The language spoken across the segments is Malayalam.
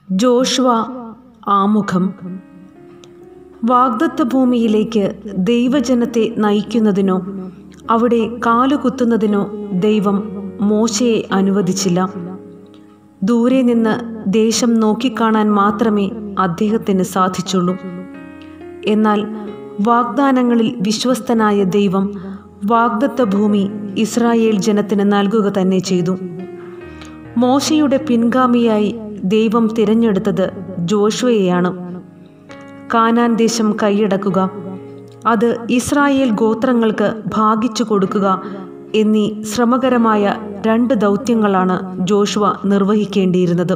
ജോഷുവ ആമുഖം വാഗ്ദത്ത ഭൂമിയിലേക്ക് ദൈവജനത്തെ നയിക്കുന്നതിനോ അവിടെ കാലുകുത്തുന്നതിനോ ദൈവം മോശയെ അനുവദിച്ചില്ല ദൂരെ നിന്ന് ദേശം നോക്കിക്കാണാൻ മാത്രമേ അദ്ദേഹത്തിന് സാധിച്ചുള്ളൂ എന്നാൽ വാഗ്ദാനങ്ങളിൽ വിശ്വസ്തനായ ദൈവം വാഗ്ദത്ത ഭൂമി ഇസ്രായേൽ ജനത്തിന് നൽകുക തന്നെ ചെയ്തു മോശയുടെ പിൻഗാമിയായി ദൈവം തിരഞ്ഞെടുത്തത് ജോഷുവയെയാണ് കാനാൻ ദേശം കൈയടക്കുക അത് ഇസ്രായേൽ ഗോത്രങ്ങൾക്ക് ഭാഗിച്ചു കൊടുക്കുക എന്നീ ശ്രമകരമായ രണ്ട് ദൗത്യങ്ങളാണ് ജോഷുവ നിർവഹിക്കേണ്ടിയിരുന്നത്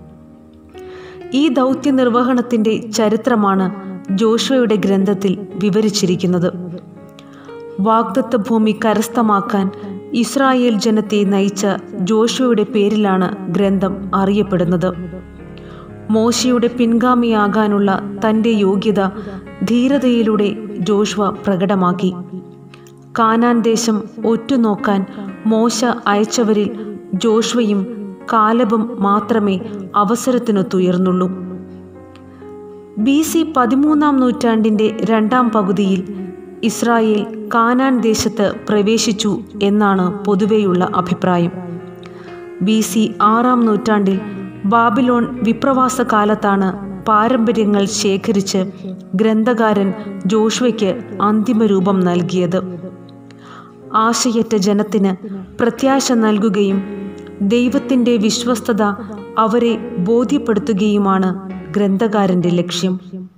ഈ ദൗത്യ നിർവഹണത്തിന്റെ ചരിത്രമാണ് ജോഷുവയുടെ ഗ്രന്ഥത്തിൽ വിവരിച്ചിരിക്കുന്നത് വാഗ്ദത്ത ഭൂമി കരസ്ഥമാക്കാൻ ഇസ്രായേൽ ജനത്തെ നയിച്ച ജോഷുവയുടെ പേരിലാണ് ഗ്രന്ഥം അറിയപ്പെടുന്നത് മോശയുടെ പിൻഗാമിയാകാനുള്ള തൻ്റെ യോഗ്യത ധീരതയിലൂടെ ജോഷുവ പ്രകടമാക്കി കാനാൻ ദേശം ഒറ്റുനോക്കാൻ മോശ അയച്ചവരിൽ ജോഷുവയും കാലബും മാത്രമേ അവസരത്തിനൊത്തുയർന്നുള്ളൂ ബി സി പതിമൂന്നാം നൂറ്റാണ്ടിൻ്റെ രണ്ടാം പകുതിയിൽ ഇസ്രായേൽ കാനാൻ ദേശത്ത് പ്രവേശിച്ചു എന്നാണ് പൊതുവെയുള്ള അഭിപ്രായം ബി സി ആറാം നൂറ്റാണ്ടിൽ ബാബിലോൺ വിപ്രവാസ കാലത്താണ് പാരമ്പര്യങ്ങൾ ശേഖരിച്ച് ഗ്രന്ഥകാരൻ ജോഷുവയ്ക്ക് അന്തിമ രൂപം നൽകിയത് ആശയറ്റ ജനത്തിന് പ്രത്യാശ നൽകുകയും ദൈവത്തിൻ്റെ വിശ്വസ്തത അവരെ ബോധ്യപ്പെടുത്തുകയുമാണ് ഗ്രന്ഥകാരൻ്റെ ലക്ഷ്യം